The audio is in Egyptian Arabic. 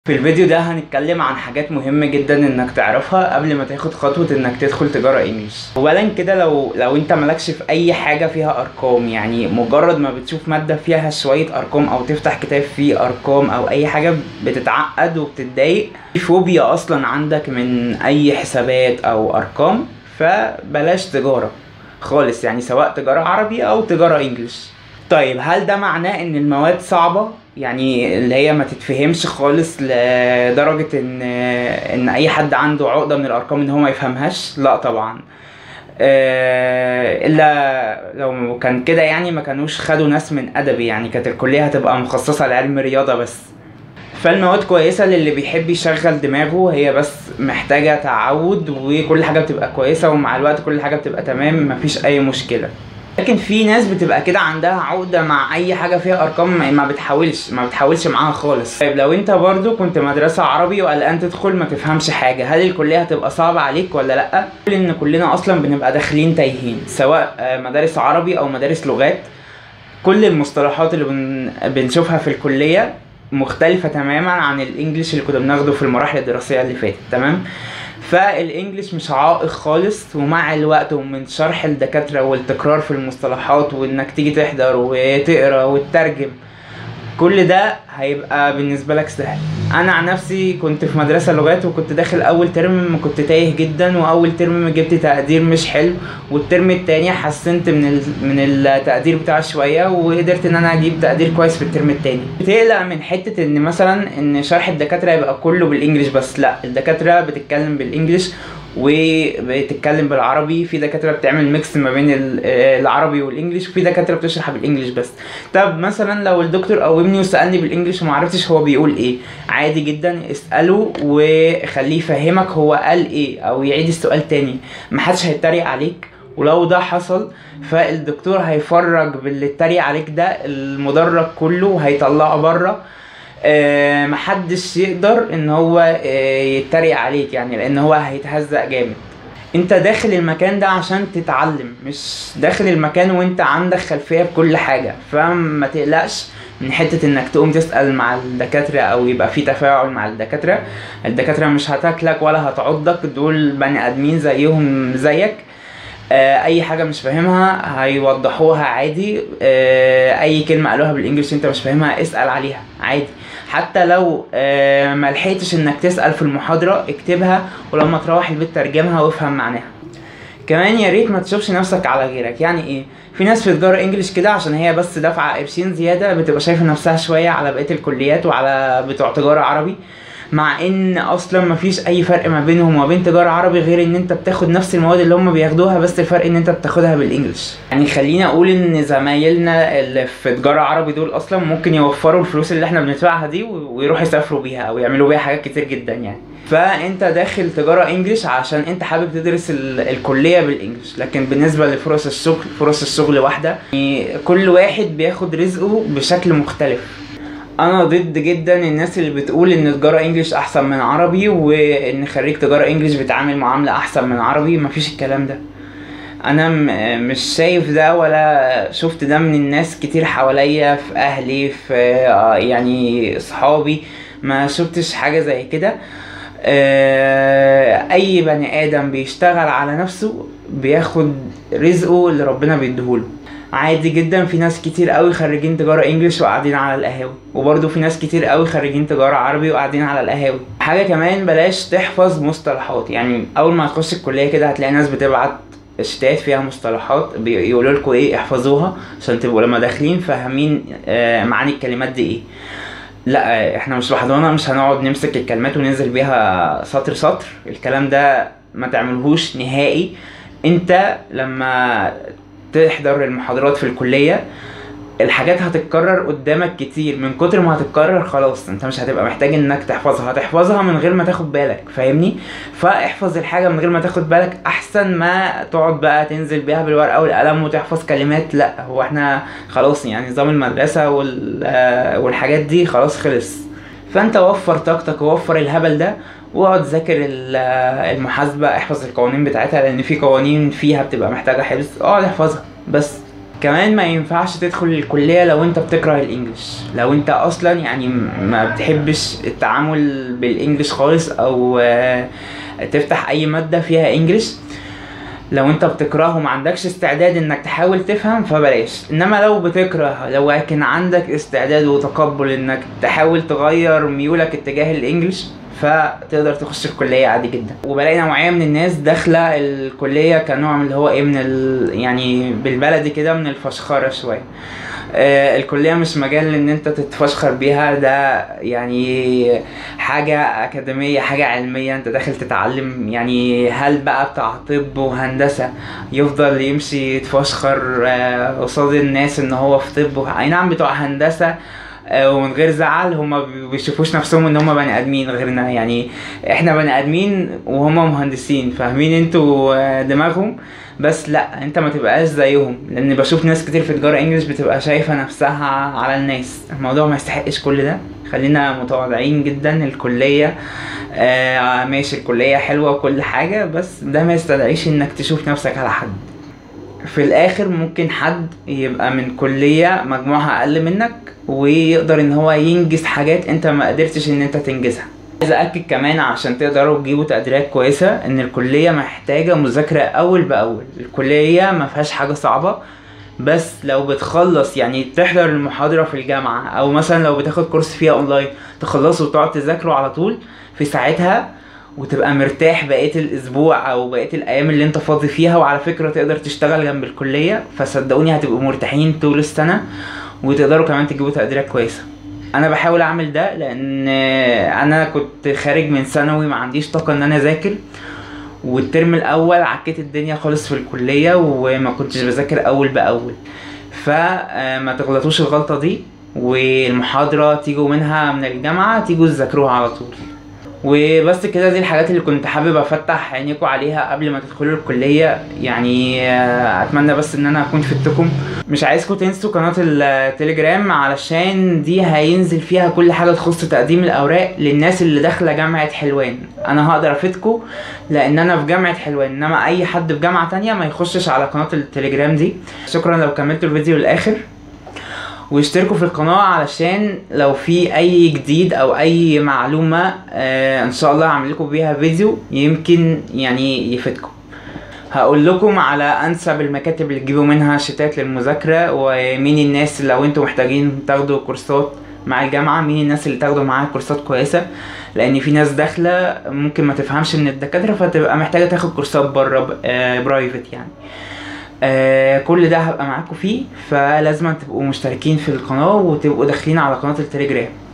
في الفيديو ده هنتكلم عن حاجات مهمة جدا انك تعرفها قبل ما تاخد خطوة انك تدخل تجارة انجلش اولا كده لو لو انت مالكش في اي حاجة فيها ارقام يعني مجرد ما بتشوف مادة فيها شوية ارقام او تفتح كتاب فيه ارقام او اي حاجة بتتعقد وبتتضايق في فوبيا اصلا عندك من اي حسابات او ارقام فبلاش تجارة خالص يعني سواء تجارة عربي او تجارة انجلش طيب هل ده معناه ان المواد صعبة يعني اللي هي ما تتفهمش خالص لدرجة ان ان اي حد عنده عقدة من الارقام ان هو ما يفهمهاش لا طبعا آه، الا لو كان كده يعني ما كانوش خدوا ناس من ادبي يعني كانت الكلية هتبقى مخصصة لعلم رياضة بس فالمواد كويسة للي بيحب يشغل دماغه هي بس محتاجة تعود وكل حاجة بتبقى كويسة ومع الوقت كل حاجة بتبقى تمام مفيش أي مشكلة لكن في ناس بتبقى كده عندها عقدة مع أي حاجة فيها أرقام ما- ما بتحاولش ما بتحاولش معاها خالص طيب لو أنت برضو كنت مدرسة عربي وقلقان تدخل ما تفهمش حاجة هل الكلية هتبقى صعبة عليك ولا لأ؟ لأن كلنا أصلا بنبقى داخلين تايهين سواء آه، مدارس عربي أو مدارس لغات كل المصطلحات اللي بن... بنشوفها في الكلية مختلفة تماما عن الانجليش اللي كنا بناخده في المراحل الدراسية اللي فاتت تمام فالانجليش مش عائق خالص ومع الوقت ومن شرح الدكاترة والتكرار في المصطلحات وانك تيجي تحضر وتقرا وتترجم كل ده هيبقى بالنسبة لك سهل انا عن نفسي كنت في مدرسة لغات وكنت داخل اول ترم كنت تايه جدا واول ترم جبت تقدير مش حلو والترم التاني حسنت من ال... من التقدير بتاعي شوية وقدرت ان انا اجيب تقدير كويس في الترم التاني بتقلق من حتة ان مثلا ان شرح الدكاترة يبقى كله بالانجليش بس لا الدكاترة بتتكلم بالانجليش وبتتكلم بالعربي في دكاتره بتعمل ميكس ما بين ال- آه، العربي والانجليش وفي دكاتره بتشرح بالانجليش بس طب مثلا لو الدكتور قومني وسالني بالانجليش وما عرفتش هو بيقول ايه عادي جدا اساله وخليه يفهمك هو قال ايه او يعيد السؤال تاني محدش هيتريق عليك ولو ده حصل فالدكتور هيفرج باللي اتريق عليك ده المدرج كله وهيطلعه بره آه، محدش يقدر ان هو آه، يتريق عليك يعني لان هو هيتهزق جامد انت داخل المكان ده عشان تتعلم مش داخل المكان وانت عندك خلفية بكل حاجة فما تقلقش من حتة انك تقوم تسأل مع الدكاترة او يبقى في تفاعل مع الدكاترة الدكاترة مش هتاكلك ولا هتعضك دول بني ادمين زيهم زيك آه، اي حاجه مش فاهمها هيوضحوها عادي آه، اي كلمه قالوها بالانجلش انت مش فاهمها اسال عليها عادي حتى لو آه، ما لحقتش انك تسال في المحاضره اكتبها ولما تروح البيت ترجمها وافهم معناها كمان يا ريت ما تشوفش نفسك على غيرك يعني ايه في ناس في تجاره انجلش كده عشان هي بس دافعه قرشين زياده بتبقى شايفه نفسها شويه على بقيه الكليات وعلى بتوع تجاره عربي مع ان اصلا مفيش اي فرق ما بينهم وما بين تجاره عربي غير ان انت بتاخد نفس المواد اللي هم بياخدوها بس الفرق ان انت بتاخدها بالانجلش يعني خليني اقول ان زمايلنا اللي في تجاره عربي دول اصلا ممكن يوفروا الفلوس اللي احنا بندفعها دي و- ويروحوا يسافروا بيها او يعملوا بيها حاجات كتير جدا يعني فانت داخل تجاره انجلش عشان انت حابب تدرس ال- الكليه بالانجلش لكن بالنسبه لفرص الشغل فرص الشغل واحده يعني كل واحد بياخد رزقه بشكل مختلف انا ضد جدا الناس اللي بتقول ان تجاره انجليش احسن من عربي وان خريج تجاره انجليش بيتعامل معامله احسن من عربي مفيش الكلام ده انا م- مش شايف ده ولا شفت ده من الناس كتير حواليا في اهلي في آه، يعني صحابي ما شفتش حاجه زي كده آه، اي بني ادم بيشتغل على نفسه بياخد رزقه اللي ربنا بيديهوله عادي جدا في ناس كتير قوي خريجين تجارة انجليش وقاعدين على القهاوي وبرضه في ناس كتير قوي خريجين تجارة عربي وقاعدين على القهاوي حاجة كمان بلاش تحفظ مصطلحات يعني اول ما تخش الكلية كده هتلاقي ناس بتبعت شتات فيها مصطلحات بيقولوا لكم ايه احفظوها عشان تبقوا لما داخلين فاهمين آه، معاني الكلمات دي ايه لا آه، احنا مش لوحدنا مش هنقعد نمسك الكلمات وننزل بيها سطر سطر الكلام ده ما تعملهوش نهائي انت لما تحضر المحاضرات في الكلية الحاجات هتتكرر قدامك كتير من كتر ما هتتكرر خلاص انت مش هتبقى محتاج انك تحفظها هتحفظها من غير ما تاخد بالك فاهمني فاحفظ الحاجة من غير ما تاخد بالك احسن ما تقعد بقى تنزل بيها بالورقة والقلم وتحفظ كلمات لا هو احنا خلاص يعني نظام المدرسة وال آه، والحاجات دي خلاص خلص فانت وفر طاقتك ووفر الهبل ده واقعد ذاكر ال- آه، المحاسبة احفظ القوانين بتاعتها لان في قوانين فيها بتبقى محتاجة حفظ اقعد احفظها بس كمان ما ينفعش تدخل الكلية لو انت بتكره الانجليش لو انت اصلا يعني م- ما بتحبش التعامل بالانجليش خالص او آه، تفتح اي مادة فيها انجليش لو انت بتكرهه وما عندكش استعداد انك تحاول تفهم فبلاش انما لو بتكره لو لكن عندك استعداد وتقبل انك تحاول تغير ميولك اتجاه الانجليش فتقدر تخش الكلية عادي جدا وبلاقي نوعية من الناس داخلة الكلية كنوع من اللي هو ايه من ال... يعني بالبلدي كده من الفشخرة شوية آه، الكلية مش مجال ان انت تتفشخر بيها ده يعني حاجة اكاديمية حاجة علمية انت داخل تتعلم يعني هل بقى بتاع طب وهندسة يفضل يمشي يتفشخر آه، قصاد الناس ان هو في طب وه- اي نعم بتوع هندسة آه، ومن غير زعل هما بي- بيشوفوش نفسهم ان هما بني ادمين غيرنا يعني احنا بني ادمين وهما مهندسين فاهمين انتوا آه، دماغهم بس لا انت ما تبقاش زيهم لان بشوف ناس كتير في تجاره انجلش بتبقى شايفه نفسها على الناس الموضوع ما يستحقش كل ده خلينا متواضعين جدا الكليه آه ماشي الكليه حلوه وكل حاجه بس ده ما يستدعيش انك تشوف نفسك على حد في الاخر ممكن حد يبقى من كليه مجموعها اقل منك ويقدر ان هو ينجز حاجات انت ما قدرتش ان انت تنجزها عايز اكد كمان عشان تقدروا تجيبوا تقديرات كويسه ان الكليه محتاجه مذاكره اول باول الكليه ما فيهاش حاجه صعبه بس لو بتخلص يعني تحضر المحاضره في الجامعه او مثلا لو بتاخد كورس فيها اونلاين تخلصه وتقعد تذاكره على طول في ساعتها وتبقى مرتاح بقيه الاسبوع او بقيه الايام اللي انت فاضي فيها وعلى فكره تقدر تشتغل جنب الكليه فصدقوني هتبقوا مرتاحين طول السنه وتقدروا كمان تجيبوا تقديرات كويسه انا بحاول اعمل ده لان انا كنت خارج من ثانوي ما عنديش طاقه ان انا اذاكر والترم الاول عكيت الدنيا خالص في الكليه وما كنتش بذاكر اول باول فما تغلطوش الغلطه دي والمحاضره تيجوا منها من الجامعه تيجوا تذاكروها على طول وبس كده دي الحاجات اللي كنت حابب افتح عينيكم عليها قبل ما تدخلوا الكليه يعني آه، اتمنى بس ان انا اكون فدتكم مش عايزكم تنسوا قناه التليجرام علشان دي هينزل فيها كل حاجه تخص تقديم الاوراق للناس اللي داخله جامعه حلوان انا هقدر افيدكم لان انا في جامعه حلوان انما اي حد في جامعه تانية ما يخشش على قناه التليجرام دي شكرا لو كملتوا الفيديو للاخر واشتركوا في القناة علشان لو في اي جديد او اي معلومة آه ان شاء الله هعمل لكم بيها فيديو يمكن يعني يفيدكم هقول لكم على انسب المكاتب اللي تجيبوا منها شتات للمذاكرة ومين الناس اللي لو انتوا محتاجين تاخدوا كورسات مع الجامعة مين الناس اللي تاخدوا معاها كورسات كويسة لان في ناس داخلة ممكن ما تفهمش من الدكاترة فتبقى محتاجة تاخد كورسات بره برايفت يعني آه كل ده هبقى معاكم فيه فلازم تبقوا مشتركين في القناة وتبقوا داخلين على قناة التليجرام